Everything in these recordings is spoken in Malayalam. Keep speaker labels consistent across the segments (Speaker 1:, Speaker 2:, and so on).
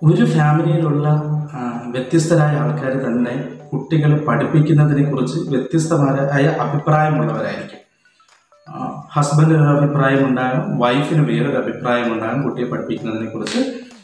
Speaker 1: ഒരു ഫാമിലിയിലുള്ള ആ, വ്യത്യസ്തരായ ആൾക്കാർ തന്നെ കുട്ടികളെ പഠിപ്പിക്കുന്നതിനെ കുറിച്ച് വ്യത്യസ്തമായ അഭിപ്രായമുള്ളവരായിരിക്കും ഹസ്ബൻഡിന് ഒരു അഭിപ്രായം ഉണ്ടാകും വൈഫിന് വേറൊരു അഭിപ്രായം ഉണ്ടാകും കുട്ടിയെ പഠിപ്പിക്കുന്നതിനെ കുറിച്ച്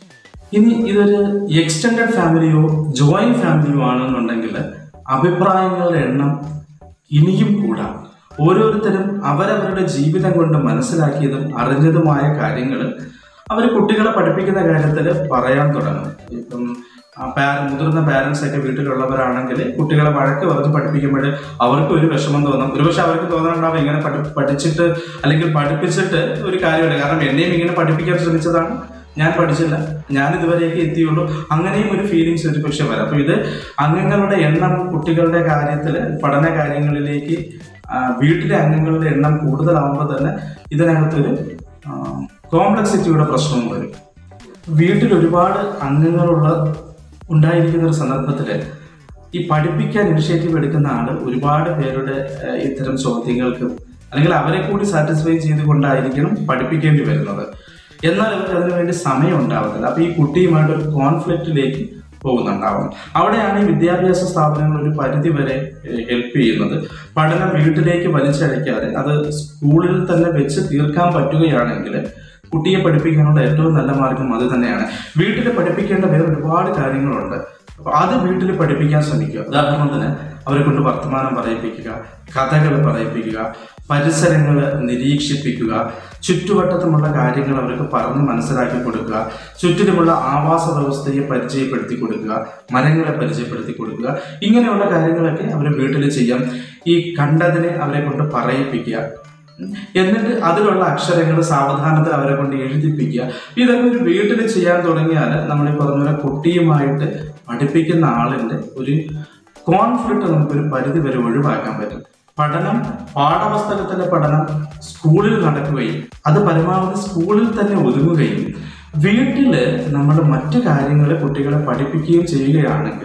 Speaker 1: ഇനി ഇതൊരു എക്സ്റ്റെൻഡഡ് ഫാമിലിയോ ജോയിന്റ് ഫാമിലിയോ ആണെന്നുണ്ടെങ്കിൽ അഭിപ്രായങ്ങളുടെ എണ്ണം ഇനിയും കൂടാം ഓരോരുത്തരും അവരവരുടെ ജീവിതം കൊണ്ട് മനസ്സിലാക്കിയതും അറിഞ്ഞതുമായ കാര്യങ്ങൾ അവർ കുട്ടികളെ പഠിപ്പിക്കുന്ന കാര്യത്തിൽ പറയാൻ തുടങ്ങും ഇപ്പം ആ പാര- മുതിർന്ന പാരൻസ് ഒക്കെ വീട്ടിലുള്ളവരാണെങ്കിൽ കുട്ടികളെ വഴക്ക് പറഞ്ഞ് പഠിപ്പിക്കുമ്പോൾ അവർക്ക് ഒരു വിഷമം തോന്നും ഒരുപക്ഷെ അവർക്ക് തോന്നാനുണ്ടാവും ഇങ്ങനെ പഠി പഠിച്ചിട്ട് അല്ലെങ്കിൽ പഠിപ്പിച്ചിട്ട് ഒരു കാര്യമില്ല കാരണം എന്നെയും ഇങ്ങനെ പഠിപ്പിക്കാൻ ശ്രമിച്ചതാണ് ഞാൻ പഠിച്ചില്ല ഞാൻ ഇതുവരെയൊക്കെ എത്തിയുള്ളൂ അങ്ങനെയും ഒരു ഫീലിങ്സ് ഒരു പക്ഷെ വരാം അപ്പോൾ ഇത് അംഗങ്ങളുടെ എണ്ണം കുട്ടികളുടെ കാര്യത്തിൽ പഠന കാര്യങ്ങളിലേക്ക് ആ, വീട്ടിലെ അംഗങ്ങളുടെ എണ്ണം കൂടുതലാവുമ്പോൾ തന്നെ ഇതിനകത്തൊരു കോംപ്ലക്സിറ്റിയുടെ പ്രശ്നവും വരും വീട്ടിൽ ഒരുപാട് അംഗങ്ങളുള്ള ഉണ്ടായിരിക്കുന്ന ഒരു സന്ദർഭത്തിൽ ഈ പഠിപ്പിക്കാൻ ഇനിഷ്യേറ്റീവ് എടുക്കുന്ന ആള് ഒരുപാട് പേരുടെ ഏഹ്, ഇത്തരം ചോദ്യങ്ങൾക്ക് അല്ലെങ്കിൽ അവരെ കൂടി സാറ്റിസ്ഫൈ ചെയ്തുകൊണ്ടായിരിക്കണം പഠിപ്പിക്കേണ്ടി വരുന്നത് എന്നാൽ അവർക്ക് അതിനുവേണ്ടി സമയം ഉണ്ടാവത്തില്ല അപ്പൊ ഈ കുട്ടിയുമായിട്ട് ഒരു കോൺഫ്ലിക്റ്റിലേക്ക് പോകുന്നുണ്ടാവും അവിടെയാണ് ഈ വിദ്യാഭ്യാസ സ്ഥാപനങ്ങൾ ഒരു പരിധി വരെ ഹെൽപ്പ് ചെയ്യുന്നത് പഠനം വീട്ടിലേക്ക് വലിച്ചഴക്കാതെ അത് സ്കൂളിൽ തന്നെ വെച്ച് തീർക്കാൻ പറ്റുകയാണെങ്കിൽ കുട്ടിയെ പഠിപ്പിക്കാനുള്ള ഏറ്റവും നല്ല മാർഗം അത് തന്നെയാണ് വീട്ടിൽ പഠിപ്പിക്കേണ്ട വേറെ ഒരുപാട് കാര്യങ്ങളുണ്ട് അപ്പൊ അത് വീട്ടിൽ പഠിപ്പിക്കാൻ ശ്രമിക്കുക ഉദാഹരണത്തിന് അവരെ കൊണ്ട് വർത്തമാനം പറയിപ്പിക്കുക കഥകൾ പറയിപ്പിക്കുക പരിസരങ്ങൾ നിരീക്ഷിപ്പിക്കുക ചുറ്റുവട്ടത്തുമുള്ള കാര്യങ്ങൾ അവർക്ക് പറഞ്ഞ് മനസ്സിലാക്കി കൊടുക്കുക ചുറ്റിലുമുള്ള ആവാസ വ്യവസ്ഥയെ പരിചയപ്പെടുത്തി കൊടുക്കുക മരങ്ങളെ പരിചയപ്പെടുത്തി കൊടുക്കുക ഇങ്ങനെയുള്ള കാര്യങ്ങളൊക്കെ അവർ വീട്ടിൽ ചെയ്യാം ഈ കണ്ടതിനെ അവരെ കൊണ്ട് പറയിപ്പിക്കുക എന്നിട്ട് അതിലുള്ള അക്ഷരങ്ങൾ സാവധാനത്തിൽ അവരെ കൊണ്ട് എഴുതിപ്പിക്കുക ഇതൊക്കെ ഒരു വീട്ടിൽ ചെയ്യാൻ തുടങ്ങിയാൽ നമ്മൾ ഈ പറഞ്ഞ പോലെ കുട്ടിയുമായിട്ട് പഠിപ്പിക്കുന്ന ആളിന്റെ ഒരു കോൺഫ്ലിക്റ്റ് നമുക്കൊരു പരിധി വരെ ഒഴിവാക്കാൻ പറ്റും പഠനം പാഠപുസ്തകത്തിലെ പഠനം സ്കൂളിൽ നടക്കുകയും അത് പരമാവധി സ്കൂളിൽ തന്നെ ഒതുങ്ങുകയും വീട്ടില് നമ്മൾ മറ്റു കാര്യങ്ങൾ കുട്ടികളെ പഠിപ്പിക്കുകയും ചെയ്യുകയാണെങ്കിൽ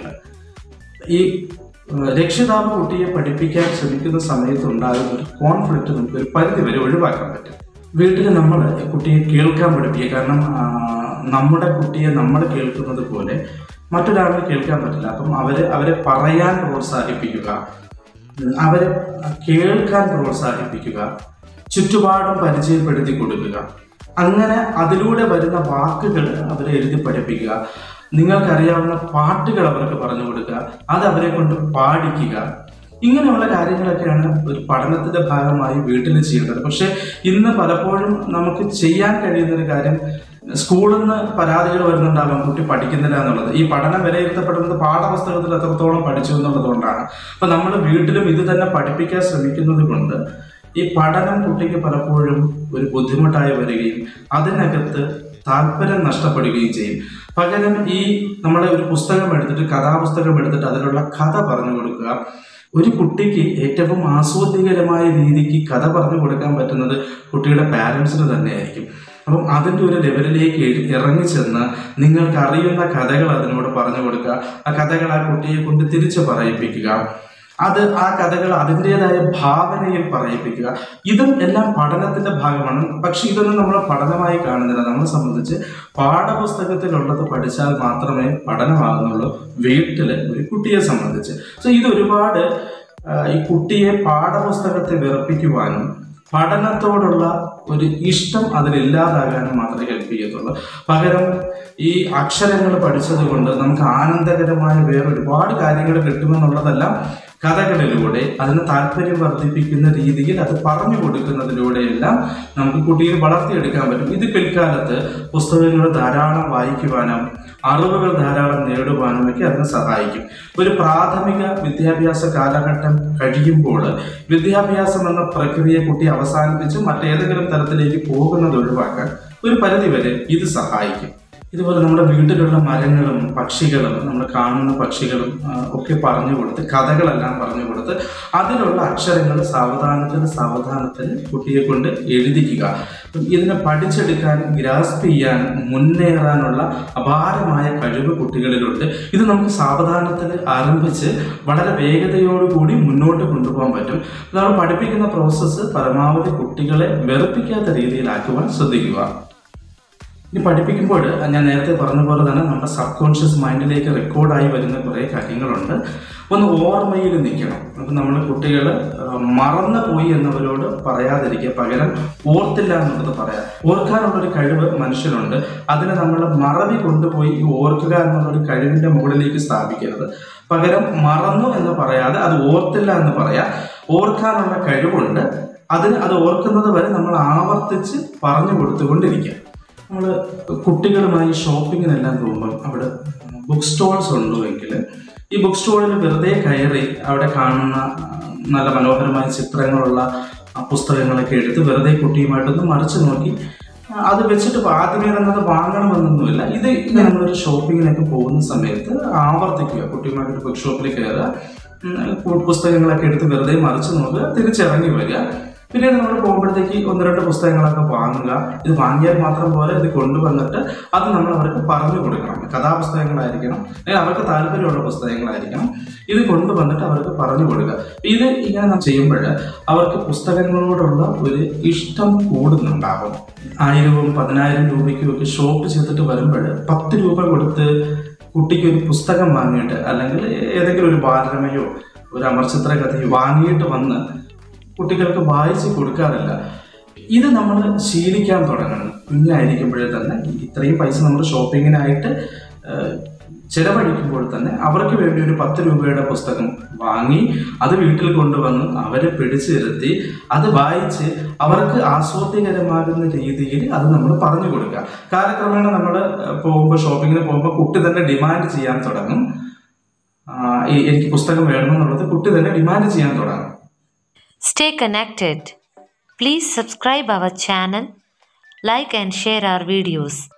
Speaker 1: ഈ ഏഹ്, രക്ഷിതാവ് കുട്ടിയെ പഠിപ്പിക്കാൻ ശ്രമിക്കുന്ന സമയത്ത് ഉണ്ടാകുന്ന ഒരു കോൺഫ്ലിക്റ്റ് നമുക്ക് ഒരു പരിധി വരെ ഒഴിവാക്കാൻ പറ്റും വീട്ടിൽ നമ്മൾ കുട്ടിയെ കേൾക്കാൻ പഠിപ്പിക്കുക കാരണം ആ, നമ്മുടെ കുട്ടിയെ നമ്മൾ കേൾക്കുന്നത് പോലെ മറ്റൊരാളിന് കേൾക്കാൻ പറ്റില്ല അപ്പം അവര് അവരെ പറയാൻ പ്രോത്സാഹിപ്പിക്കുക ഉം, അവരെ കേൾക്കാൻ പ്രോത്സാഹിപ്പിക്കുക ചുറ്റുപാടും പരിചയപ്പെടുത്തി കൊടുക്കുക അങ്ങനെ അതിലൂടെ വരുന്ന വാക്കുകൾ അവരെ എഴുതി പഠിപ്പിക്കുക നിങ്ങൾക്കറിയാവുന്ന പാട്ടുകൾ അവർക്ക് പറഞ്ഞു കൊടുക്കുക അത് അവരെ കൊണ്ട് പാടിക്കുക ഇങ്ങനെയുള്ള കാര്യങ്ങളൊക്കെയാണ് ഒരു പഠനത്തിന്റെ ഭാഗമായി വീട്ടിൽ ചെയ്യേണ്ടത് പക്ഷെ ഇന്ന് പലപ്പോഴും നമുക്ക് ചെയ്യാൻ കഴിയുന്ന ഒരു കാര്യം സ്കൂളിൽ നിന്ന് പരാതികൾ വരുന്നുണ്ടാകാം കുട്ടി പഠിക്കുന്നില്ല എന്നുള്ളത് ഈ പഠനം വിലയിരുത്തപ്പെടുന്നത് പാഠപുസ്തകത്തിൽ എത്രത്തോളം പഠിച്ചു എന്നുള്ളത് കൊണ്ടാണ് അപ്പൊ നമ്മൾ വീട്ടിലും ഇത് തന്നെ പഠിപ്പിക്കാൻ ശ്രമിക്കുന്നത് കൊണ്ട് ഈ പഠനം കുട്ടിക്ക് പലപ്പോഴും ഒരു ബുദ്ധിമുട്ടായി വരികയും അതിനകത്ത് താല്പര്യം നഷ്ടപ്പെടുകയും ചെയ്യും പകരം ഈ നമ്മളെ ഒരു പുസ്തകം എടുത്തിട്ട് കഥാപുസ്തകം എടുത്തിട്ട് അതിലുള്ള കഥ പറഞ്ഞു കൊടുക്കുക ഒരു കുട്ടിക്ക് ഏറ്റവും ആസ്വാദ്യകരമായ രീതിക്ക് കഥ പറഞ്ഞു കൊടുക്കാൻ പറ്റുന്നത് കുട്ടിയുടെ പാരൻസിന് തന്നെയായിരിക്കും അപ്പം അതിൻ്റെ ഒരു ലെവലിലേക്ക് എഴി- ഇറങ്ങിച്ചെന്ന് നിങ്ങൾക്ക് അറിയുന്ന കഥകൾ അതിനോട് പറഞ്ഞു കൊടുക്കുക ആ കഥകൾ ആ കുട്ടിയെ കൊണ്ട് തിരിച്ചു പറയിപ്പിക്കുക അത് ആ കഥകൾ അതിൻ്റെതായ ഭാവനയിൽ പറയിപ്പിക്കുക ഇതും എല്ലാം പഠനത്തിന്റെ ഭാഗമാണ് പക്ഷെ ഇതൊന്നും നമ്മൾ പഠനമായി കാണുന്നില്ല നമ്മളെ സംബന്ധിച്ച് പാഠപുസ്തകത്തിലുള്ളത് പഠിച്ചാൽ മാത്രമേ പഠനമാകുന്നുള്ളൂ വീട്ടില് ഒരു കുട്ടിയെ സംബന്ധിച്ച് സോ ഇത് ഒരുപാട് ആ, ഈ കുട്ടിയെ പാഠപുസ്തകത്തെ വെറുപ്പിക്കുവാനും പഠനത്തോടുള്ള ഒരു ഇഷ്ടം അതിലില്ലാതാകാനും മാത്രമേ ഹെൽപ്പ് ചെയ്യത്തുള്ളൂ പകരം ഈ അക്ഷരങ്ങൾ പഠിച്ചത് കൊണ്ട് നമുക്ക് ആനന്ദകരമായ വേറെ ഒരുപാട് കാര്യങ്ങൾ കിട്ടുമെന്നുള്ളതെല്ലാം കഥകളിലൂടെ അതിന് താല്പര്യം വർദ്ധിപ്പിക്കുന്ന രീതിയിൽ അത് പറഞ്ഞു കൊടുക്കുന്നതിലൂടെയെല്ലാം നമുക്ക് കുട്ടിയെ വളർത്തിയെടുക്കാൻ പറ്റും ഇത് പിൽക്കാലത്ത് പുസ്തകങ്ങൾ ധാരാളം വായിക്കുവാനും അറിവുകൾ ധാരാളം നേടുവാനും ഒക്കെ അതിന് സഹായിക്കും ഒരു പ്രാഥമിക വിദ്യാഭ്യാസ കാലഘട്ടം കഴിയുമ്പോൾ വിദ്യാഭ്യാസം എന്ന പ്രക്രിയ കുട്ടി അവസാനിപ്പിച്ച് മറ്റേതെങ്കിലും തരത്തിലേക്ക് പോകുന്നത് ഒഴിവാക്കാൻ ഒരു പരിധിവരെ ഇത് സഹായിക്കും ഇതുപോലെ നമ്മുടെ വീട്ടിലുള്ള മരങ്ങളും പക്ഷികളും നമ്മൾ കാണുന്ന പക്ഷികളും ആ, ഒക്കെ പറഞ്ഞു കൊടുത്ത് കഥകളെല്ലാം പറഞ്ഞു കൊടുത്ത് അതിലുള്ള അക്ഷരങ്ങൾ സാവധാനത്തിൽ സാവധാനത്തിൽ കുട്ടിയെ കൊണ്ട് എഴുതിക്കുക അപ്പം ഇതിനെ പഠിച്ചെടുക്കാൻ ഗ്രാസ്പ് ചെയ്യാൻ മുന്നേറാനുള്ള അപാരമായ കഴിവ് കുട്ടികളിലുണ്ട് ഇത് നമുക്ക് സാവധാനത്തിൽ ആരംഭിച്ച് വളരെ വേഗതയോടുകൂടി മുന്നോട്ട് കൊണ്ടുപോകാൻ പറ്റും നമ്മൾ പഠിപ്പിക്കുന്ന പ്രോസസ്സ് പരമാവധി കുട്ടികളെ വെറുപ്പിക്കാത്ത രീതിയിലാക്കുവാൻ ശ്രദ്ധിക്കുക ഇനി പഠിപ്പിക്കുമ്പോൾ ഞാൻ നേരത്തെ പറഞ്ഞ പോലെ തന്നെ നമ്മുടെ സബ് കോൺഷ്യസ് മൈൻഡിലേക്ക് റെക്കോർഡായി വരുന്ന കുറേ കാര്യങ്ങളുണ്ട് ഒന്ന് ഓർമ്മയിൽ നിൽക്കണം അപ്പം നമ്മൾ കുട്ടികൾ മറന്നു പോയി എന്നവരോട് പറയാതിരിക്കുക പകരം ഓർത്തില്ല എന്നുള്ളത് പറയാം ഓർക്കാനുള്ളൊരു കഴിവ് മനുഷ്യനുണ്ട് അതിനെ നമ്മൾ മറവി കൊണ്ടുപോയി ഈ ഓർക്കുക എന്നുള്ളൊരു കഴിവിൻ്റെ മുകളിലേക്ക് സ്ഥാപിക്കരുത് പകരം മറന്നു എന്ന് പറയാതെ അത് ഓർത്തില്ല എന്ന് പറയാം ഓർക്കാനുള്ള കഴിവുണ്ട് അതിന് അത് ഓർക്കുന്നത് വരെ നമ്മൾ ആവർത്തിച്ച് പറഞ്ഞു കൊടുത്തുകൊണ്ടിരിക്കുക നമ്മൾ കുട്ടികളുമായി ഷോപ്പിങ്ങിനെല്ലാം പോകുമ്പം അവിടെ ബുക്ക് സ്റ്റോൾസ് ഉണ്ടുവെങ്കിൽ ഈ ബുക്ക് സ്റ്റോളിൽ വെറുതെ കയറി അവിടെ കാണുന്ന ആ, നല്ല മനോഹരമായ ചിത്രങ്ങളുള്ള ആ, പുസ്തകങ്ങളൊക്കെ എടുത്ത് വെറുതെ കുട്ടിയുമായിട്ടൊന്ന് മറിച്ച് നോക്കി ആ, അത് വെച്ചിട്ട് ആദ്യമേ തന്നെ അത് വാങ്ങണമെന്നൊന്നുമില്ല ഇത് ഇത് നമ്മളൊരു ഷോപ്പിങ്ങിനൊക്കെ പോകുന്ന സമയത്ത് ആവർത്തിക്കുക കുട്ടിയുമായിട്ട് ബുക്ക് ഷോപ്പിൽ കയറുക ഉം, പുസ്തകങ്ങളൊക്കെ എടുത്ത് വെറുതെ മറിച്ച് നോക്കുക തിരിച്ചിറങ്ങി വരിക പിന്നീട് നമ്മൾ പോകുമ്പോഴത്തേക്ക് ഒന്ന് രണ്ട് പുസ്തകങ്ങളൊക്കെ വാങ്ങുക ഇത് വാങ്ങിയാൽ മാത്രം പോലെ ഇത് കൊണ്ടുവന്നിട്ട് അത് നമ്മൾ അവർക്ക് പറഞ്ഞു കൊടുക്കണം കഥാപുസ്തകങ്ങളായിരിക്കണം അല്ലെങ്കിൽ അവർക്ക് താല്പര്യമുള്ള പുസ്തകങ്ങളായിരിക്കണം ഇത് കൊണ്ടുവന്നിട്ട് അവർക്ക് പറഞ്ഞു കൊടുക്കുക ഇത് ഇങ്ങനെ നാം ചെയ്യുമ്പോൾ അവർക്ക് പുസ്തകങ്ങളോടുള്ള ഒരു ഇഷ്ടം കൂടുന്നുണ്ടാകും ആയിരവും പതിനായിരം രൂപയ്ക്കും ഒക്കെ ഷോപ്പ് ചെയ്തിട്ട് വരുമ്പോൾ പത്ത് രൂപ കൊടുത്ത് കുട്ടിക്ക് ഒരു പുസ്തകം വാങ്ങിയിട്ട് അല്ലെങ്കിൽ ഏതെങ്കിലും ഒരു ബാലരമയോ ഒരു അമർചിത്ര കഥയോ വാങ്ങിയിട്ട് വന്ന് കുട്ടികൾക്ക് വായിച്ച് കൊടുക്കാറില്ല ഇത് നമ്മൾ ശീലിക്കാൻ തുടങ്ങണം കുഞ്ഞായിരിക്കുമ്പോഴേ തന്നെ ഇത്രയും പൈസ നമ്മൾ ഷോപ്പിങ്ങിനായിട്ട് ഏഹ്, ചെലവഴിക്കുമ്പോൾ തന്നെ അവർക്ക് വേണ്ടി ഒരു പത്ത് രൂപയുടെ പുസ്തകം വാങ്ങി അത് വീട്ടിൽ കൊണ്ടുവന്ന് അവരെ പിടിച്ചിരുത്തി അത് വായിച്ച് അവർക്ക് ആസ്വാദ്യകരമാകുന്ന രീതിയിൽ അത് നമ്മൾ പറഞ്ഞു കൊടുക്കുക കാലക്രമേണ നമ്മൾ പോകുമ്പോൾ ഷോപ്പിങ്ങിന് പോകുമ്പോൾ കുട്ടി തന്നെ ഡിമാൻഡ് ചെയ്യാൻ തുടങ്ങും ആ, ഈ- എനിക്ക് പുസ്തകം വേണമെന്നുള്ളത് കുട്ടി തന്നെ ഡിമാൻഡ് ചെയ്യാൻ തുടങ്ങും
Speaker 2: Stay connected. Please subscribe our channel, like and share our videos.